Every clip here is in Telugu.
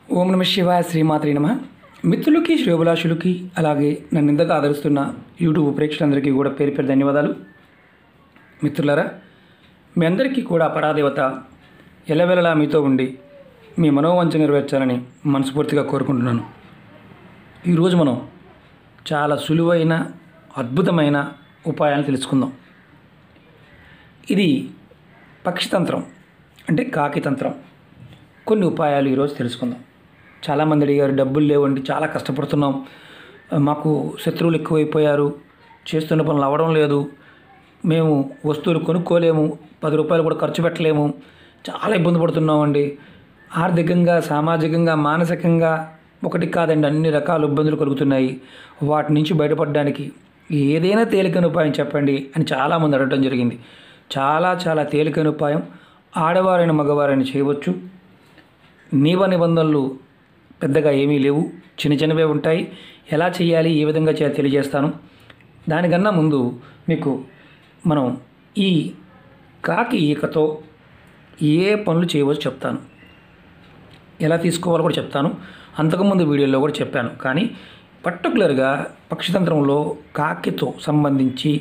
ఓం నమ శివాయ శ్రీమాత్రి నమ మిత్రులకి శ్రేభిలాషులకి అలాగే నన్ను ఇంతగా ఆదరిస్తున్న యూట్యూబ్ ప్రేక్షకులందరికీ కూడా పేరు పేరు ధన్యవాదాలు మిత్రులారా మీ అందరికీ కూడా పరాదేవత ఎల్లవెల్లలా మీతో ఉండి మీ మనోవంచ నెరవేర్చాలని మనస్ఫూర్తిగా కోరుకుంటున్నాను ఈరోజు మనం చాలా సులువైన అద్భుతమైన ఉపాయాలను తెలుసుకుందాం ఇది పక్షితంత్రం అంటే కాకితంత్రం కొన్ని ఉపాయాలు ఈరోజు తెలుసుకుందాం చాలామంది అడిగారు డబ్బులు లేవండి చాలా కష్టపడుతున్నాం మాకు శత్రువులు ఎక్కువైపోయారు చేస్తున్న పనులు అవ్వడం లేదు మేము వస్తువులు కొనుక్కోలేము పది రూపాయలు కూడా ఖర్చు పెట్టలేము చాలా ఇబ్బంది పడుతున్నామండి ఆర్థికంగా సామాజికంగా మానసికంగా ఒకటి కాదండి అన్ని రకాల ఇబ్బందులు కలుగుతున్నాయి వాటి నుంచి బయటపడడానికి ఏదైనా తేలికైన ఉపాయం చెప్పండి అని చాలామంది అడగడం జరిగింది చాలా చాలా తేలికైన ఉపాయం ఆడవారైన మగవారైన చేయవచ్చు నియమ నిబంధనలు పెద్దగా ఏమీ లేవు చిన్న చిన్నవే ఉంటాయి ఎలా చేయాలి ఏ విధంగా చేయాలి తెలియజేస్తాను దానికన్నా ముందు మీకు మనం ఈ కాకి ఈకతో ఏ పనులు చేయవచ్చో చెప్తాను ఎలా తీసుకోవాలో కూడా చెప్తాను అంతకుముందు వీడియోలో కూడా చెప్పాను కానీ పర్టికులర్గా పక్షితంత్రంలో కాకితో సంబంధించి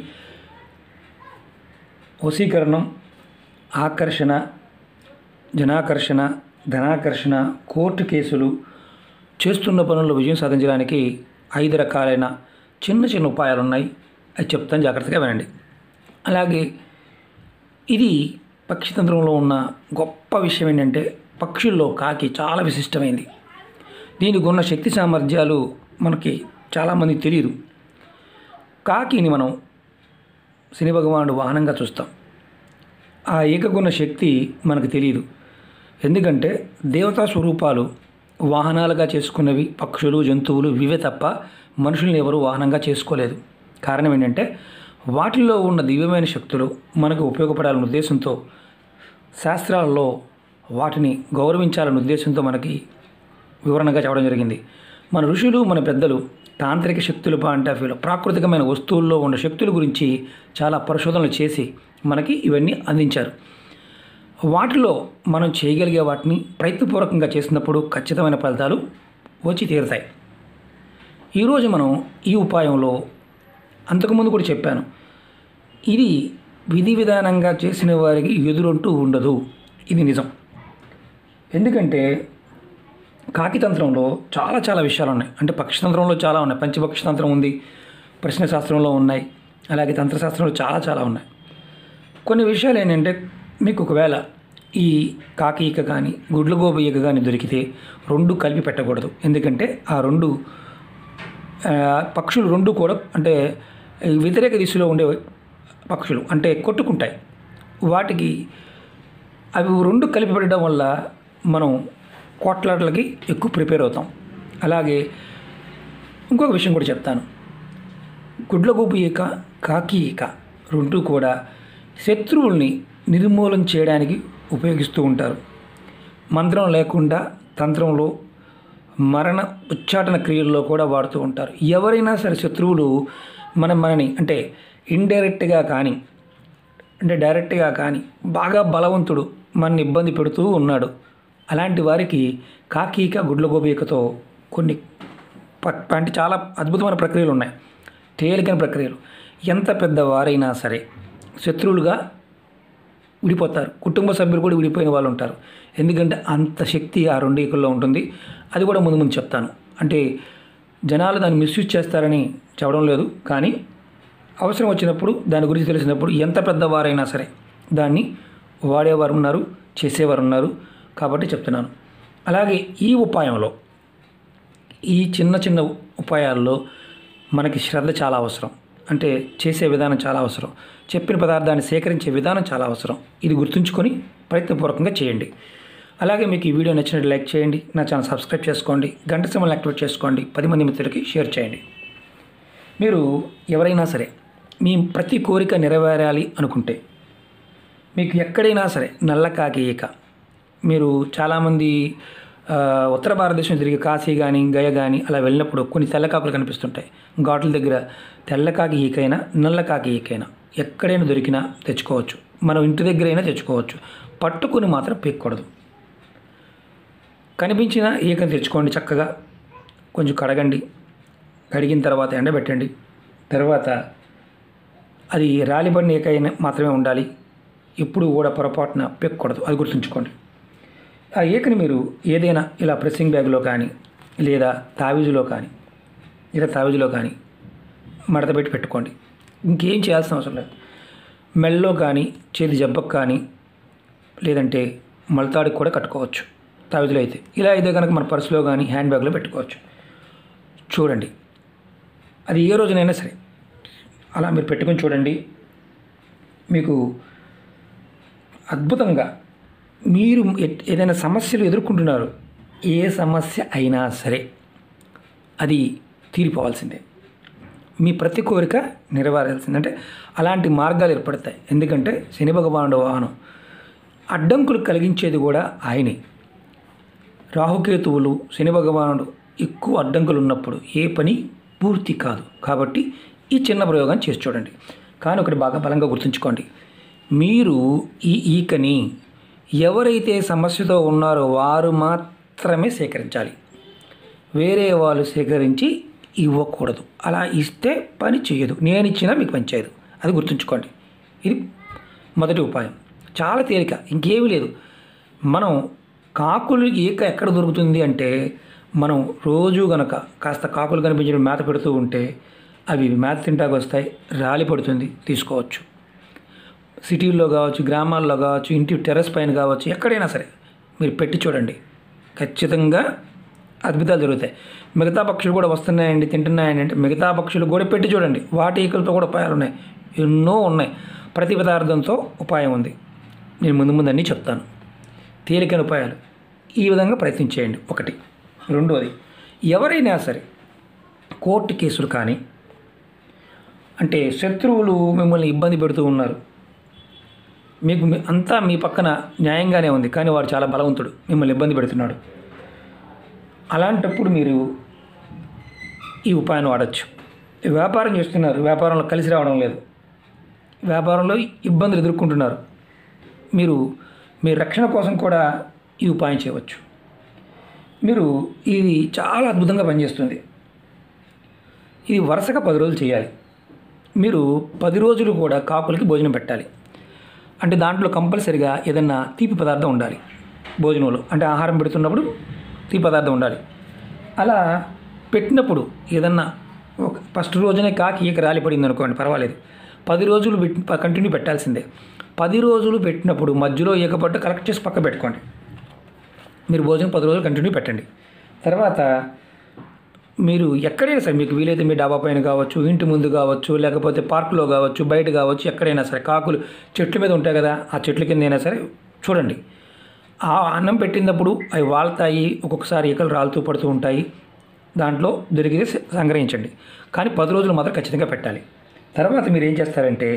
వశీకరణం ఆకర్షణ జనాకర్షణ ధనాకర్షణ కోర్టు కేసులు చేస్తున్న పనుల్లో విజయం సాధించడానికి ఐదు రకాలైన చిన్న చిన్న ఉపాయాలు ఉన్నాయి అది చెప్తాను జాగ్రత్తగా వినండి అలాగే ఇది పక్షితంత్రంలో ఉన్న గొప్ప విషయం ఏంటంటే పక్షుల్లో కాకి చాలా విశిష్టమైంది దీనికి ఉన్న శక్తి సామర్థ్యాలు మనకి చాలామందికి తెలియదు కాకిని మనం శని భగవానుడు వాహనంగా చూస్తాం ఆ ఏకగుణ శక్తి మనకు తెలియదు ఎందుకంటే దేవతా స్వరూపాలు వాహనాలుగా చేసుకున్నవి పక్షులు జంతువులు ఇవే తప్ప మనుషుల్ని ఎవరు వాహనంగా చేసుకోలేదు కారణం ఏంటంటే వాటిల్లో ఉన్న దివ్యమైన శక్తులు మనకు ఉపయోగపడాలనే ఉద్దేశంతో శాస్త్రాల్లో వాటిని గౌరవించాలనే ఉద్దేశంతో మనకి వివరణగా చెప్పడం జరిగింది మన ఋషులు మన పెద్దలు తాంత్రిక శక్తులు పాయింట్ ఆఫ్ వ్యూలో ప్రాకృతికమైన వస్తువుల్లో ఉన్న శక్తుల గురించి చాలా పరిశోధనలు చేసి మనకి ఇవన్నీ అందించారు వాటిలో మనం చేయగలిగే వాటిని ప్రయత్నపూర్వకంగా చేసినప్పుడు ఖచ్చితమైన ఫలితాలు వచ్చి తీరుతాయి ఈరోజు మనం ఈ ఉపాయంలో అంతకుముందు కూడా చెప్పాను ఇది విధి విధానంగా చేసిన వారికి ఎదురంటూ ఉండదు ఇది నిజం ఎందుకంటే కాకితంత్రంలో చాలా చాలా విషయాలు ఉన్నాయి అంటే పక్షితంత్రంలో చాలా ఉన్నాయి పంచపక్షితంత్రం ఉంది ప్రశ్న శాస్త్రంలో ఉన్నాయి అలాగే తంత్రశాస్త్రంలో చాలా చాలా ఉన్నాయి కొన్ని విషయాలు ఏంటంటే మీకు ఒకవేళ ఈ కాకి ఈక కానీ గుడ్ల గోబు ఈక కానీ దొరికితే రెండు కలిపి పెట్టకూడదు ఎందుకంటే ఆ రెండు ఆ, పక్షులు రెండు కూడా అంటే వ్యతిరేక దిశలో ఉండే పక్షులు అంటే కొట్టుకుంటాయి వాటికి అవి రెండు కలిపి పెట్టడం వల్ల మనం కొట్లాటలకి ఎక్కువ ప్రిపేర్ అవుతాం అలాగే ఇంకొక విషయం కూడా చెప్తాను గుడ్లగూపు ఈక కాకి ఈక రెండు కూడా శత్రువుల్ని నిర్మూలన చేయడానికి ఉపయోగిస్తూ ఉంటారు మంత్రం లేకుండా తంత్రంలో మరణ ఉచ్చాటన క్రియల్లో కూడా వాడుతూ ఉంటారు ఎవరైనా సరే శత్రువులు మన మనని అంటే ఇండైరెక్ట్గా కానీ అంటే డైరెక్ట్గా కానీ బాగా బలవంతుడు మన ఇబ్బంది పెడుతూ ఉన్నాడు అలాంటి వారికి కాకీక గుడ్లగోబీకతో కొన్ని ప- అంటే చాలా అద్భుతమైన ప్రక్రియలు ఉన్నాయి తేలికైన ప్రక్రియలు ఎంత పెద్దవారైనా సరే శత్రువులుగా విడిపోతారు కుటుంబ సభ్యులు కూడా విడిపోయిన వాళ్ళు ఉంటారు ఎందుకంటే అంత శక్తి ఆ రెండు ఈకల్లో ఉంటుంది అది కూడా ముందు ముందు చెప్తాను అంటే జనాలు దాన్ని మిస్యూజ్ చేస్తారని చెప్పడం లేదు కానీ అవసరం వచ్చినప్పుడు దాని గురించి తెలిసినప్పుడు ఎంత పెద్దవారైనా సరే దాన్ని వాడేవారు ఉన్నారు చేసేవారు ఉన్నారు కాబట్టి చెప్తున్నాను అలాగే ఈ ఉపాయంలో ఈ చిన్న చిన్న ఉపాయాల్లో మనకి శ్రద్ధ చాలా అవసరం అంటే చేసే విధానం చాలా అవసరం చెప్పిన పదార్థాన్ని సేకరించే విధానం చాలా అవసరం ఇది గుర్తుంచుకొని ప్రయత్నపూర్వకంగా చేయండి అలాగే మీకు ఈ వీడియో నచ్చినట్టు లైక్ చేయండి నా ఛానల్ సబ్స్క్రైబ్ చేసుకోండి గంట సింబల్ యాక్టివేట్ చేసుకోండి పది మంది మిత్రులకి షేర్ చేయండి మీరు ఎవరైనా సరే మీ ప్రతి కోరిక నెరవేరాలి అనుకుంటే మీకు ఎక్కడైనా సరే నల్ల కాకి ఈక మీరు చాలామంది ఆ, ఉత్తర భారతదేశం తిరిగి కాశీ కానీ గయ కానీ అలా వెళ్ళినప్పుడు కొన్ని తెల్లకాకులు కనిపిస్తుంటాయి ఘాట్ల దగ్గర తెల్లకాకి ఈకైనా నల్లకాకి ఈకైనా ఎక్కడైనా దొరికినా తెచ్చుకోవచ్చు మనం ఇంటి దగ్గరైనా తెచ్చుకోవచ్చు పట్టుకుని మాత్రం పీక్కకూడదు కనిపించిన ఈకను తెచ్చుకోండి చక్కగా కొంచెం కడగండి కడిగిన తర్వాత ఎండబెట్టండి తర్వాత అది రాలిపడిన ఈక అయిన మాత్రమే ఉండాలి ఎప్పుడు కూడా పొరపాటున పెక్కకూడదు అది గుర్తుంచుకోండి ఆ ఈకని మీరు ఏదైనా ఇలా ప్రెస్సింగ్ బ్యాగ్లో కానీ లేదా తావీజులో కానీ లేదా తావీజులో కానీ మడత పెట్టి పెట్టుకోండి ఇంకేం చేయాల్సిన అవసరం లేదు మెల్లో కానీ చేతి జబ్బకు కానీ లేదంటే మలతాడికి కూడా కట్టుకోవచ్చు తావిజులో అయితే ఇలా అయితే కనుక మన పర్సులో కానీ హ్యాండ్ బ్యాగ్లో పెట్టుకోవచ్చు చూడండి అది ఏ రోజునైనా సరే అలా మీరు పెట్టుకొని చూడండి మీకు అద్భుతంగా మీరు ఎట్- ఏదైనా సమస్యలు ఎదుర్కొంటున్నారు ఏ సమస్య అయినా సరే అది తీరిపోవాల్సిందే మీ ప్రతి కోరిక నెరవేరాల్సిందే అంటే అలాంటి మార్గాలు ఏర్పడతాయి ఎందుకంటే శని భగవానుడు వాహనం అడ్డంకులు కలిగించేది కూడా ఆయనే రాహుకేతువులు శని భగవానుడు ఎక్కువ అడ్డంకులు ఉన్నప్పుడు ఏ పని పూర్తి కాదు కాబట్టి ఈ చిన్న ప్రయోగాన్ని చేసి చూడండి కానీ ఒకటి బాగా బలంగా గుర్తుంచుకోండి మీరు ఈ ఈకని ఎవరైతే సమస్యతో ఉన్నారో వారు మాత్రమే సేకరించాలి వేరే వాళ్ళు సేకరించి ఇవ్వకూడదు అలా ఇస్తే పని చేయదు నేను ఇచ్చినా మీకు పని చేయదు అది గుర్తుంచుకోండి ఇది మొదటి ఉపాయం చాలా తేలిక ఇంకేమీ లేదు మనం కాకులు ఈక ఎక్కడ దొరుకుతుంది అంటే మనం రోజు గనక కాస్త కాకులు కనిపించడం మేత పెడుతూ ఉంటే అవి మేత తింటాకు వస్తాయి రాలి పడుతుంది తీసుకోవచ్చు సిటీల్లో కావచ్చు గ్రామాల్లో కావచ్చు ఇంటి టెర్రస్ పైన కావచ్చు ఎక్కడైనా సరే మీరు పెట్టి చూడండి ఖచ్చితంగా అద్భుతాలు జరుగుతాయి మిగతా పక్షులు కూడా వస్తున్నాయండి తింటున్నాయండి అంటే మిగతా పక్షులు కూడా పెట్టి చూడండి వాటి ఈకలతో కూడా ఉపాయాలు ఉన్నాయి ఎన్నో ఉన్నాయి ప్రతి పదార్థంతో ఉపాయం ఉంది నేను ముందు ముందు అన్నీ చెప్తాను తేలికైన ఉపాయాలు ఈ విధంగా ప్రయత్నించేయండి ఒకటి రెండోది ఎవరైనా సరే కోర్టు కేసులు కానీ అంటే శత్రువులు మిమ్మల్ని ఇబ్బంది పెడుతూ ఉన్నారు మీకు మీ- అంతా మీ పక్కన న్యాయంగానే ఉంది కానీ వాడు చాలా బలవంతుడు మిమ్మల్ని ఇబ్బంది పెడుతున్నాడు అలాంటప్పుడు మీరు ఈ ఉపాయాన్ని వాడచ్చు వ్యాపారం చేస్తున్నారు వ్యాపారంలో కలిసి రావడం లేదు వ్యాపారంలో ఇబ్బందులు ఎదుర్కొంటున్నారు మీరు మీ రక్షణ కోసం కూడా ఈ ఉపాయం చేయవచ్చు మీరు ఇది చాలా అద్భుతంగా పనిచేస్తుంది ఇది వరుసగా పది రోజులు చేయాలి మీరు పది రోజులు కూడా కాకులకి భోజనం పెట్టాలి అంటే దాంట్లో కంపల్సరిగా ఏదన్నా తీపి పదార్థం ఉండాలి భోజనంలో అంటే ఆహారం పెడుతున్నప్పుడు తీపి పదార్థం ఉండాలి అలా పెట్టినప్పుడు ఏదన్నా ఒక ఫస్ట్ రోజునే కాకి ఈక రాలిపడింది అనుకోండి పర్వాలేదు పది రోజులు పెట్టి కంటిన్యూ పెట్టాల్సిందే పది రోజులు పెట్టినప్పుడు మధ్యలో ఈక పట్టు కలెక్ట్ చేసి పక్క పెట్టుకోండి మీరు భోజనం పది రోజులు కంటిన్యూ పెట్టండి తర్వాత మీరు ఎక్కడైనా సరే మీకు వీలైతే మీ డాబా పైన కావచ్చు ఇంటి ముందు కావచ్చు లేకపోతే పార్కులో కావచ్చు బయట కావచ్చు ఎక్కడైనా సరే కాకులు చెట్ల మీద ఉంటాయి కదా ఆ చెట్ల కింద అయినా సరే చూడండి ఆ అన్నం పెట్టినప్పుడు అవి వాళ్తాయి ఒక్కొక్కసారి ఈకలు రాలుతూ పడుతూ ఉంటాయి దాంట్లో దొరికితే స- సంగ్రహించండి కానీ పది రోజులు మాత్రం ఖచ్చితంగా పెట్టాలి తర్వాత మీరు ఏం చేస్తారంటే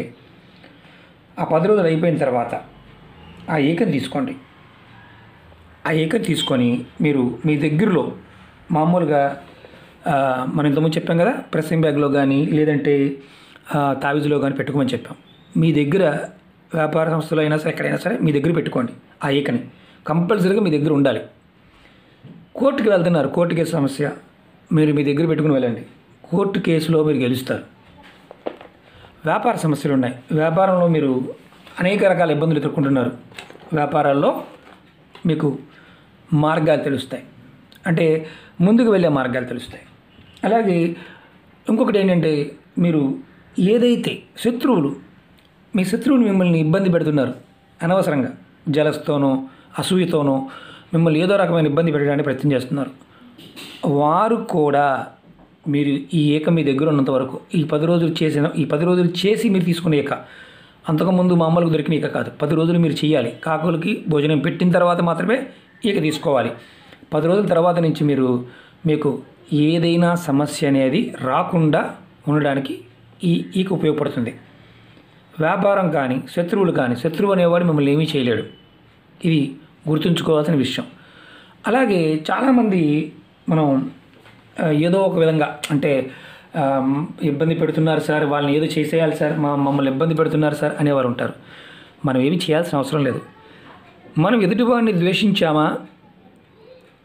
ఆ పది రోజులు అయిపోయిన తర్వాత ఆ ఈకని తీసుకోండి ఆ ఏకని తీసుకొని మీరు మీ దగ్గరలో మామూలుగా ఆ, మనం ఇంతకుముందు చెప్పాం కదా ప్రెస్సింగ్ బ్యాగ్లో కానీ లేదంటే ఆ, తావీజులో కానీ పెట్టుకోమని చెప్పాం మీ దగ్గర వ్యాపార సంస్థలో అయినా సరే ఎక్కడైనా సరే మీ దగ్గర పెట్టుకోండి ఆ ఏకని కంపల్సరీగా మీ దగ్గర ఉండాలి కోర్టుకి వెళ్తున్నారు కోర్టు కేసు సమస్య మీరు మీ దగ్గర పెట్టుకుని వెళ్ళండి కోర్టు కేసులో మీరు గెలుస్తారు వ్యాపార సమస్యలు ఉన్నాయి వ్యాపారంలో మీరు అనేక రకాల ఇబ్బందులు ఎదుర్కొంటున్నారు వ్యాపారాల్లో మీకు మార్గాలు తెలుస్తాయి అంటే ముందుకు వెళ్ళే మార్గాలు తెలుస్తాయి అలాగే ఇంకొకటి ఏంటంటే మీరు ఏదైతే శత్రువులు మీ శత్రువులు మిమ్మల్ని ఇబ్బంది పెడుతున్నారు అనవసరంగా జలస్తోనో అసూయతోనో మిమ్మల్ని ఏదో రకమైన ఇబ్బంది పెట్టడానికి ప్రయత్నం చేస్తున్నారు వారు కూడా మీరు ఈ ఏక మీ దగ్గర ఉన్నంత వరకు ఈ పది రోజులు చేసిన ఈ పది రోజులు చేసి మీరు తీసుకునే ఏక అంతకుముందు మామూలుగా దొరికిన ఈక కాదు పది రోజులు మీరు చేయాలి కాకులకి భోజనం పెట్టిన తర్వాత మాత్రమే ఈక తీసుకోవాలి పది రోజుల తర్వాత నుంచి మీరు మీకు ఏదైనా సమస్య అనేది రాకుండా ఉండడానికి ఈ ఈక ఉపయోగపడుతుంది వ్యాపారం కానీ శత్రువులు కానీ శత్రువు అనేవాడు మిమ్మల్ని ఏమీ చేయలేడు ఇది గుర్తుంచుకోవాల్సిన విషయం అలాగే చాలామంది మనం ఆ, ఏదో ఒక విధంగా అంటే ఆ, ఇబ్బంది పెడుతున్నారు సార్ వాళ్ళని ఏదో చేసేయాలి సార్ మా మమ్మల్ని ఇబ్బంది పెడుతున్నారు సార్ అనేవారు ఉంటారు మనం ఏమీ చేయాల్సిన అవసరం లేదు మనం ఎదుటివాడిని ద్వేషించామా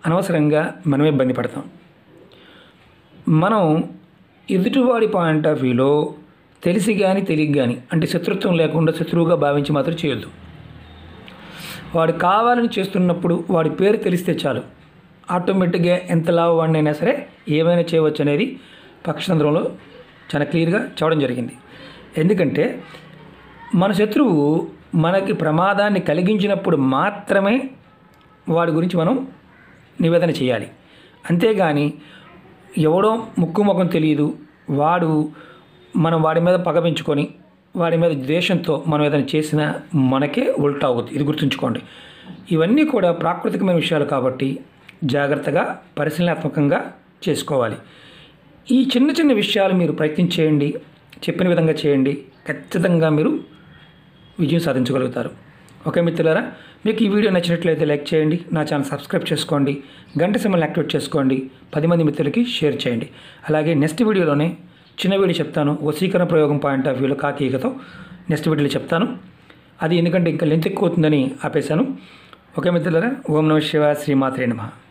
అనవసరంగా మనమే ఇబ్బంది పడతాం మనం ఎదుటివాడి పాయింట్ ఆఫ్ వ్యూలో తెలిసి కానీ తెలియక కానీ అంటే శత్రుత్వం లేకుండా శత్రువుగా భావించి మాత్రం చేయొద్దు వాడు కావాలని చేస్తున్నప్పుడు వాడి పేరు తెలిస్తే చాలు ఆటోమేటిక్గా ఎంత లాభవాడినైనా సరే ఏమైనా చేయవచ్చు అనేది పక్షతంత్రంలో చాలా క్లియర్గా చెప్పడం జరిగింది ఎందుకంటే మన శత్రువు మనకి ప్రమాదాన్ని కలిగించినప్పుడు మాత్రమే వాడి గురించి మనం నివేదన చేయాలి అంతేగాని ఎవడో ముక్కు ముఖం తెలియదు వాడు మనం వాడి మీద పగ పెంచుకొని వాడి మీద ద్వేషంతో మనం ఏదైనా చేసినా మనకే ఉల్టా అవుతుంది ఇది గుర్తుంచుకోండి ఇవన్నీ కూడా ప్రాకృతికమైన విషయాలు కాబట్టి జాగ్రత్తగా పరిశీలనాత్మకంగా చేసుకోవాలి ఈ చిన్న చిన్న విషయాలు మీరు ప్రయత్నం చేయండి చెప్పిన విధంగా చేయండి ఖచ్చితంగా మీరు విజయం సాధించగలుగుతారు ఓకే మిత్రులారా మీకు ఈ వీడియో నచ్చినట్లయితే లైక్ చేయండి నా ఛానల్ సబ్స్క్రైబ్ చేసుకోండి గంట సింబల్ యాక్టివేట్ చేసుకోండి పది మంది మిత్రులకి షేర్ చేయండి అలాగే నెక్స్ట్ వీడియోలోనే చిన్న వీడియో చెప్తాను వశీకరణ ప్రయోగం పాయింట్ ఆఫ్ వ్యూలో కాకీకతో నెక్స్ట్ వీడియోలో చెప్తాను అది ఎందుకంటే ఇంకా లెంత్ ఎక్కువ అవుతుందని ఆపేశాను ఓకే మిత్రులారా ఓం నమ శివ శ్రీమాత్రే నమః